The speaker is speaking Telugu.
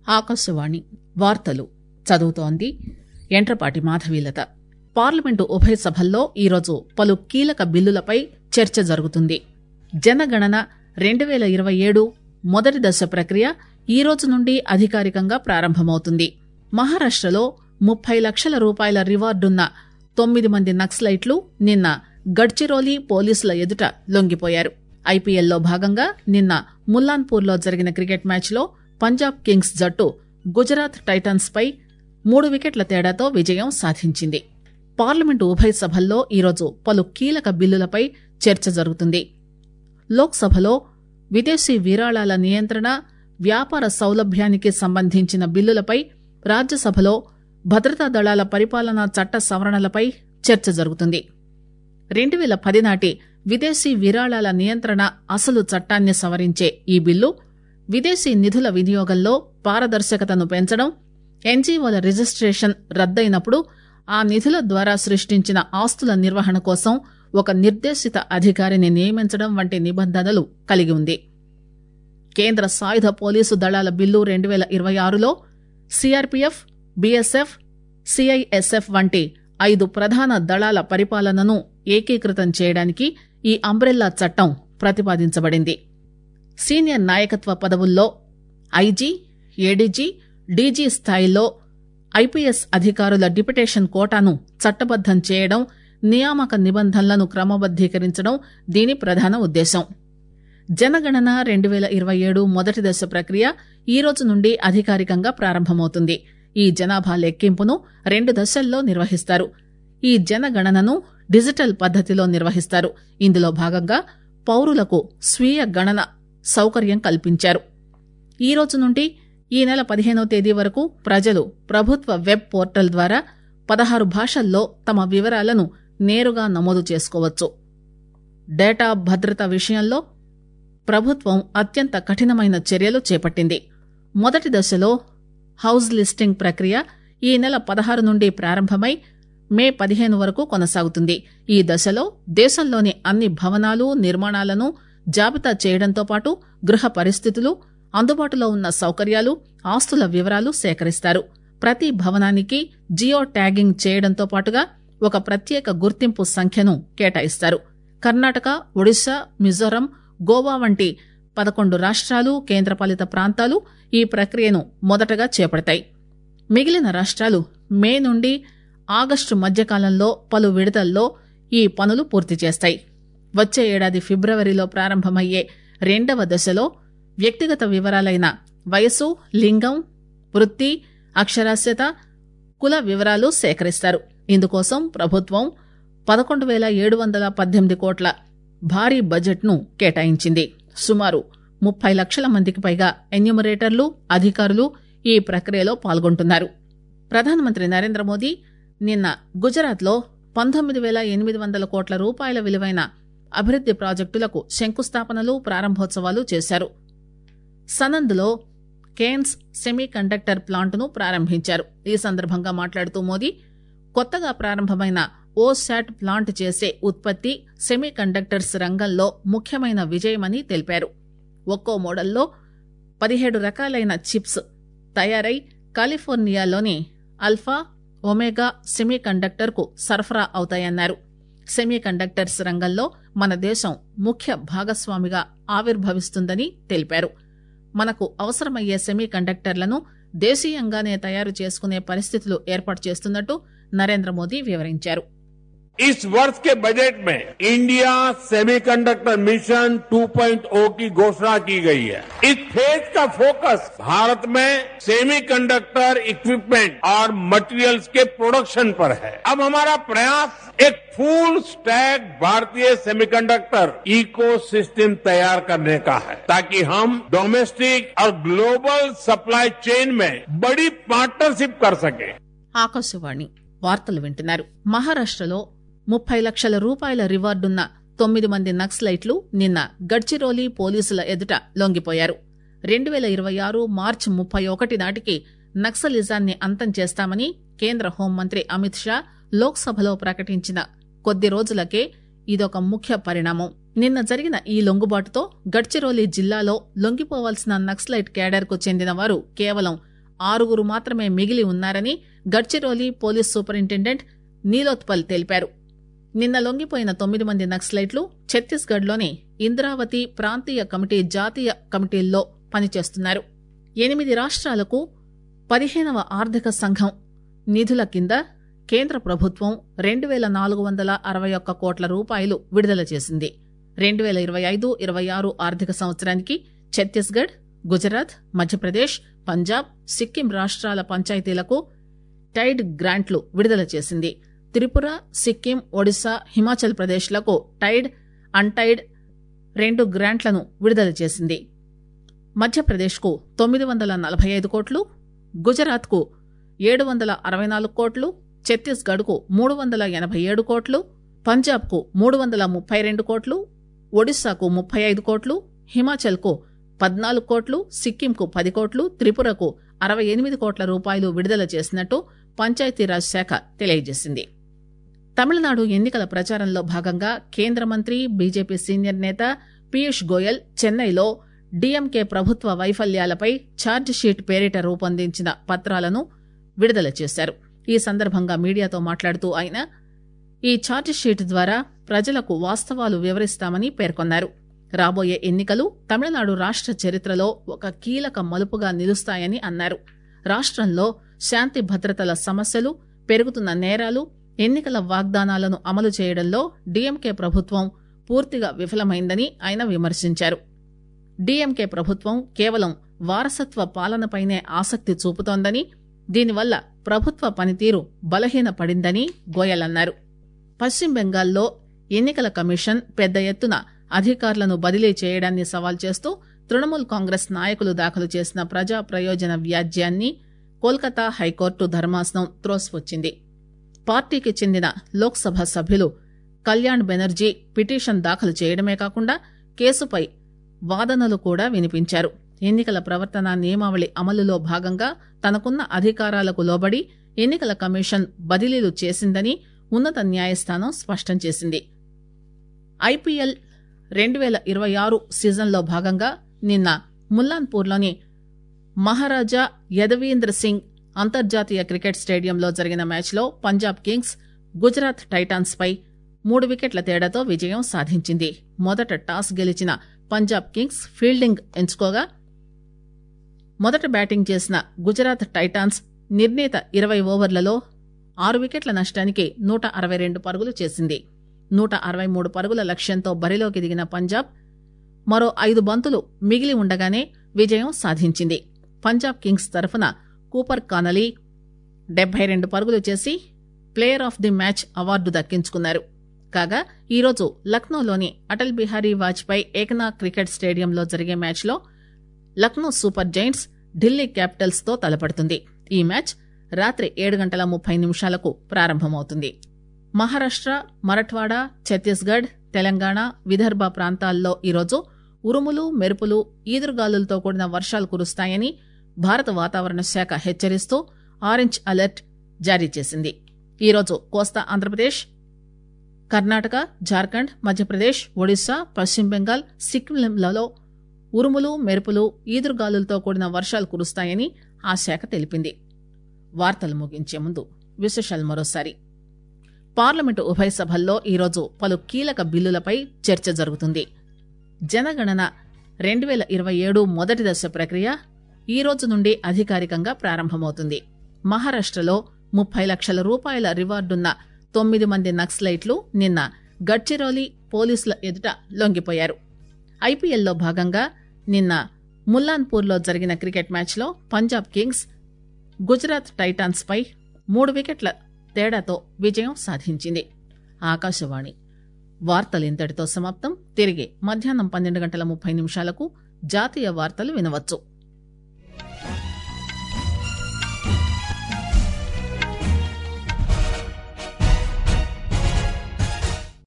ఆకాశవాణి వార్తలు చదువుతోంది ఎంట్రపాటి మాధవీలత పార్లమెంటు ఉభయ సభల్లో ఈరోజు పలు కీలక బిల్లులపై చర్చ జరుగుతుంది జనగణన రెండు పేల ఇరవై ఏడు మొదటి దశ ప్రక్రియ ఈ రోజు నుండి అధికారికంగా ప్రారంభమవుతుంది మహారాష్టలో ముప్పై లక్షల రూపాయల రివార్డున్న తొమ్మిది మంది నక్సలైట్లు నిన్న గడ్చిరోలి పోలీసుల ఎదుట లొంగిపోయారు ఐపీఎల్లో భాగంగా నిన్న ముల్లాన్పూర్లో జరిగిన క్రికెట్ మ్యాచ్లో పంజాబ్ కింగ్స్ జట్టు గుజరాత్ టైటన్స్ పై మూడు వికెట్ల తేడాతో విజయం సాధించింది పార్లమెంటు ఉభయ సభల్లో ఈరోజు పలు కీలక బిల్లులపై చర్చ జరుగుతుంది లోక్సభలో విదేశీ విరాళాల నియంత్రణ వ్యాపార సౌలభ్యానికి సంబంధించిన బిల్లులపై రాజ్యసభలో భద్రతా దళాల పరిపాలనా చట్ట సవరణలపై చర్చ జరుగుతుంది రెండు పేల పది నాటి విదేశీ విరాళాల నియంత్రణ అసలు చట్టాన్ని సవరించే ఈ బిల్లు విదేశీ నిధుల వినియోగంలో పారదర్శకతను పెంచడం ఎన్జీఓల రిజిస్ట్రేషన్ రద్దయినప్పుడు ఆ నిధుల ద్వారా సృష్టించిన ఆస్తుల నిర్వహణ కోసం ఒక నిర్దేశిత అధికారిని నియమించడం వంటి నిబంధనలు కలిగి ఉంది కేంద్ర సాయుధ పోలీసు దళాల బిల్లు రెండు పేల ఇరవై ఆరులో సిఆర్పీఎఫ్ బీఎస్ఎఫ్ సిఐఎస్ఎఫ్ వంటి ఐదు ప్రధాన దళాల పరిపాలనను ఏకీకృతం చేయడానికి ఈ అంబ్రెల్లా చట్టం ప్రతిపాదించబడింది సీనియర్ నాయకత్వ పదవుల్లో ఐజీ ఏడీజీ డీజీ స్థాయిలో ఐపీఎస్ అధికారుల డిప్యుటేషన్ కోటాను చట్టబద్దం చేయడం నియామక నిబంధనలను క్రమబద్దీకరించడం దీని ప్రధాన ఉద్దేశం జనగణన రెండు పేల ఇరవై ఏడు మొదటి దశ ప్రక్రియ ఈ రోజు నుండి అధికారికంగా ప్రారంభమవుతుంది ఈ జనాభా లెక్కింపును రెండు దశల్లో నిర్వహిస్తారు ఈ జనగణనను డిజిటల్ పద్దతిలో నిర్వహిస్తారు ఇందులో భాగంగా పౌరులకు స్వీయ గణన సౌకర్యం కల్పించారు ఈ రోజు నుండి ఈ నెల పదిహేనవ తేదీ వరకు ప్రజలు ప్రభుత్వ వెబ్ పోర్టల్ ద్వారా పదహారు భాషల్లో తమ వివరాలను నేరుగా నమోదు చేసుకోవచ్చు డేటా భద్రత విషయంలో ప్రభుత్వం అత్యంత కఠినమైన చర్యలు చేపట్టింది మొదటి దశలో హౌస్ లిస్టింగ్ ప్రక్రియ ఈ నెల పదహారు నుండి ప్రారంభమై మే పదిహేను వరకు కొనసాగుతుంది ఈ దశలో దేశంలోని అన్ని భవనాలు నిర్మాణాలను జాబితా చేయడంతో పాటు గృహ పరిస్థితులు అందుబాటులో ఉన్న సౌకర్యాలు ఆస్తుల వివరాలు సేకరిస్తారు ప్రతి భవనానికి జియో ట్యాగింగ్ చేయడంతో పాటుగా ఒక ప్రత్యేక గుర్తింపు సంఖ్యను కేటాయిస్తారు కర్ణాటక ఒడిశా మిజోరం గోవా వంటి పదకొండు రాష్ట్రాలు కేంద్రపాలిత ప్రాంతాలు ఈ ప్రక్రియను మొదటగా చేపడతాయి మిగిలిన రాష్ట్రాలు మే నుండి ఆగస్టు మధ్యకాలంలో పలు విడతల్లో ఈ పనులు పూర్తి చేస్తాయి వచ్చే ఏడాది ఫిబ్రవరిలో ప్రారంభమయ్యే రెండవ దశలో వ్యక్తిగత వివరాలైన వయసు లింగం వృత్తి అక్షరాస్యత కుల వివరాలు సేకరిస్తారు ఇందుకోసం ప్రభుత్వం పదకొండు పేల ఏడు వందల పద్దెనిమిది కోట్ల భారీ బడ్జెట్ను కేటాయించింది సుమారు ముప్పై లక్షల మందికి పైగా ఎన్యూమరేటర్లు అధికారులు ఈ ప్రక్రియలో పాల్గొంటున్నారు ప్రధానమంత్రి నరేంద్ర మోదీ నిన్న గుజరాత్లో పంతొమ్మిది పేల ఎనిమిది వందల కోట్ల రూపాయల విలువైన అభివృద్ది ప్రాజెక్టులకు శంకుస్థాపనలు ప్రారంభోత్సవాలు చేశారు సనంద్లో కేన్స్ సెమీ కండక్టర్ ప్లాంటును ప్రారంభించారు ఈ సందర్భంగా మాట్లాడుతూ మోదీ కొత్తగా ప్రారంభమైన ఓ శాట్ ప్లాంట్ చేసే ఉత్పత్తి సెమీ కండక్టర్స్ రంగంలో ముఖ్యమైన విజయమని తెలిపారు ఒక్కో మోడల్లో పదిహేడు రకాలైన చిప్స్ తయారై కాలిఫోర్నియాలోని అల్ఫా ఒమేగా సెమీ కండక్టర్కు సరఫరా అవుతాయన్నారు సెమీ కండక్టర్స్ రంగంలో మన దేశం ముఖ్య భాగస్వామిగా ఆవిర్భవిస్తుందని తెలిపారు మనకు అవసరమయ్యే సెమీ కండక్టర్లను దేశీయంగానే తయారు చేసుకునే పరిస్థితులు ఏర్పాటు చేస్తున్నట్టు నరేంద్ర మోదీ వివరించారు इस वर्ष के बजट में इंडिया सेमीकंडक्टर मिशन 2.0 की घोषणा की गई है इस फेज का फोकस भारत में सेमीकंडक्टर इक्विपमेंट और मटेरियल्स के प्रोडक्शन पर है अब हमारा प्रयास एक फुल स्टैक भारतीय सेमीकंडक्टर इकोसिस्टम तैयार करने का है ताकि हम डोमेस्टिक और ग्लोबल सप्लाई चेन में बड़ी पार्टनरशिप कर सकें ఆకాశవాణి వార్తలు వింటున్నారు మహారాష్టలో ముప్పై లక్షల రూపాయల రివార్డున్న తొమ్మిది మంది నక్సలైట్లు నిన్న గడ్చిరోలి పోలీసుల ఎదుట లొంగిపోయారు రెండు పేల ఇరవై ఆరు మార్చి ముప్పై ఒకటి నాటికి నక్సలిజాన్ని అంతం చేస్తామని కేంద్ర హోంమంత్రి అమిత్ షా లోక్సభలో ప్రకటించిన కొద్ది రోజులకే ఇదొక ముఖ్య పరిణామం నిన్న జరిగిన ఈ లొంగుబాటుతో గడ్చిరోలి జిల్లాలో లొంగిపోవాల్సిన నక్సలైట్ కేడర్కు చెందిన వారు కేవలం ఆరుగురు మాత్రమే మిగిలి ఉన్నారని గడ్చిరోలి పోలీస్ సూపరింటెండెంట్ నీలోత్పల్ తెలిపారు నిన్న లొంగిపోయిన తొమ్మిది మంది నక్సలైట్లు ఛత్తీస్గఢ్లోని ఇంద్రావతి ప్రాంతీయ కమిటీ జాతీయ కమిటీల్లో పనిచేస్తున్నారు ఎనిమిది రాష్ట్రాలకు పదిహేనవ ఆర్థిక సంఘం నిధుల కింద కేంద్ర ప్రభుత్వం రెండు వేల నాలుగు వందల అరవై ఒక్క కోట్ల రూపాయలు విడుదల చేసింది రెండు వేల ఇరవై ఐదు ఇరవై ఆరు ఆర్థిక సంవత్సరానికి ఛత్తీస్గఢ్ గుజరాత్ మధ్యప్రదేశ్ పంజాబ్ సిక్కిం రాష్ట్రాల పంచాయతీలకు టైడ్ గ్రాంట్లు విడుదల చేసింది త్రిపుర సిక్కిం ఒడిశా హిమాచల్ ప్రదేశ్లకు టైడ్ అన్టైడ్ రెండు గ్రాంట్లను విడుదల చేసింది మధ్యప్రదేశ్కు తొమ్మిది వందల నలభై ఐదు కోట్లు గుజరాత్కు ఏడు వందల అరవై నాలుగు కోట్లు ఛత్తీస్గఢ్కు మూడు వందల ఎనభై ఏడు కోట్లు పంజాబ్కు మూడు వందల ముప్పై రెండు కోట్లు ఒడిశాకు ముప్పై ఐదు కోట్లు హిమాచల్కు పద్నాలుగు కోట్లు సిక్కింకు పది కోట్లు త్రిపురకు అరవై ఎనిమిది కోట్ల రూపాయలు విడుదల చేసినట్టు పంచాయతీరాజ్ శాఖ తెలియజేసింది తమిళనాడు ఎన్నికల ప్రచారంలో భాగంగా కేంద్ర మంత్రి బీజేపీ సీనియర్ నేత పీయూష్ గోయల్ చెన్నైలో డీఎంకే ప్రభుత్వ వైఫల్యాలపై ఛార్జిషీట్ పేరిట రూపొందించిన పత్రాలను విడుదల చేశారు ఈ సందర్భంగా మీడియాతో మాట్లాడుతూ ఆయన ఈ ఛార్జిషీట్ ద్వారా ప్రజలకు వాస్తవాలు వివరిస్తామని పేర్కొన్నారు రాబోయే ఎన్నికలు తమిళనాడు రాష్ట్ర చరిత్రలో ఒక కీలక మలుపుగా నిలుస్తాయని అన్నారు రాష్ట్రంలో శాంతి భద్రతల సమస్యలు పెరుగుతున్న నేరాలు ఎన్నికల వాగ్దానాలను అమలు చేయడంలో డీఎంకే ప్రభుత్వం పూర్తిగా విఫలమైందని ఆయన విమర్శించారు డీఎంకే ప్రభుత్వం కేవలం వారసత్వ పాలనపైనే ఆసక్తి చూపుతోందని దీనివల్ల ప్రభుత్వ పనితీరు బలహీనపడిందని గోయల్ అన్నారు పశ్చిమ బెంగాల్లో ఎన్నికల కమిషన్ పెద్ద ఎత్తున అధికారులను బదిలీ చేయడాన్ని సవాల్ చేస్తూ తృణమూల్ కాంగ్రెస్ నాయకులు దాఖలు చేసిన ప్రజా ప్రయోజన వ్యాజ్యాన్ని కోల్కతా హైకోర్టు ధర్మాసనం త్రోసిపుచ్చింది పార్టీకి చెందిన లోక్సభ సభ్యులు కళ్యాణ్ బెనర్జీ పిటిషన్ దాఖలు చేయడమే కాకుండా కేసుపై వాదనలు కూడా వినిపించారు ఎన్నికల ప్రవర్తన నియమావళి అమలులో భాగంగా తనకున్న అధికారాలకు లోబడి ఎన్నికల కమిషన్ బదిలీలు చేసిందని ఉన్నత న్యాయస్థానం స్పష్టం చేసింది ఐపీఎల్ రెండు వేల ఇరవై ఆరు సీజన్లో భాగంగా నిన్న ముల్లాన్పూర్లోని మహారాజా యదవీంద్ర సింగ్ అంతర్జాతీయ క్రికెట్ స్టేడియంలో జరిగిన మ్యాచ్లో పంజాబ్ కింగ్స్ గుజరాత్ టైటాన్స్ పై మూడు వికెట్ల తేడాతో విజయం సాధించింది మొదట టాస్ గెలిచిన పంజాబ్ కింగ్స్ ఫీల్డింగ్ ఎంచుకోగా మొదట బ్యాటింగ్ చేసిన గుజరాత్ టైటాన్స్ నిర్ణీత ఇరవై ఓవర్లలో ఆరు వికెట్ల నష్టానికి నూట అరవై రెండు పరుగులు చేసింది నూట అరవై మూడు పరుగుల లక్ష్యంతో బరిలోకి దిగిన పంజాబ్ మరో ఐదు బంతులు మిగిలి ఉండగానే విజయం సాధించింది పంజాబ్ కింగ్స్ తరఫున కూపర్ కానలీ డెబ్బై రెండు పరుగులు చేసి player of the match award దక్కించుకున్నారు కాగా ఈరోజు లక్నోలోని అటల్ బిహారీ వాజ్పేయి ఏకనాథ్ క్రికెట్ స్టేడియంలో జరిగే మ్యాచ్లో Lucknow super giants Delhi capitals తో తలపడుతుంది ఈ మ్యాచ్ రాత్రి ఏడు గంటల ముప్పై నిమిషాలకు ప్రారంభమవుతుంది మహారాష్ట్ర మరఠ్వాడా ఛత్తీస్గఢ్ తెలంగాణ విదర్భ ప్రాంతాల్లో ఈరోజు ఉరుములు మెరుపులు ఈదురుగాలులతో కూడిన వర్షాలు కురుస్తాయని భారత వాతావరణ శాఖ హెచ్చరిస్తూ ఆరెంజ్ అలర్ట్ జారీ చేసింది ఈరోజు కోస్తా ఆంధ్రప్రదేశ్ కర్ణాటక జార్ఖండ్ మధ్యప్రదేశ్ ఒడిశా పశ్చిమ బెంగాల్ సిక్కింలలో ఉరుములు మెరుపులు ఈదురుగాలులతో కూడిన వర్షాలు కురుస్తాయని ఆ శాఖ తెలిపింది వార్తలు ముగించే ముందు విశేషాలు మరోసారి పార్లమెంటు ఉభయ సభల్లో ఈరోజు పలు కీలక బిల్లులపై చర్చ జరుగుతుంది జనగణన రెండు వేల ఇరవై ఏడు మొదటి దశ ప్రక్రియ ఈ రోజు నుండి అధికారికంగా ప్రారంభమవుతుంది మహారాష్టలో ముప్పై లక్షల రూపాయల రివార్డున్న తొమ్మిది మంది నక్సలైట్లు నిన్న గడ్చిరోలి పోలీసుల ఎదుట లొంగిపోయారు ఐపీఎల్లో భాగంగా నిన్న ముల్లాన్పూర్లో జరిగిన క్రికెట్ మ్యాచ్లో పంజాబ్ కింగ్స్ గుజరాత్ టైటాన్స్ పై మూడు వికెట్ల తేడాతో విజయం సాధించింది ఆకాశవాణి వార్తలు ఇంతటితో సమాప్తం తిరిగి మధ్యాహ్నం పన్నెండు గంటల ముప్పై నిమిషాలకు జాతీయ వార్తలు వినవచ్చు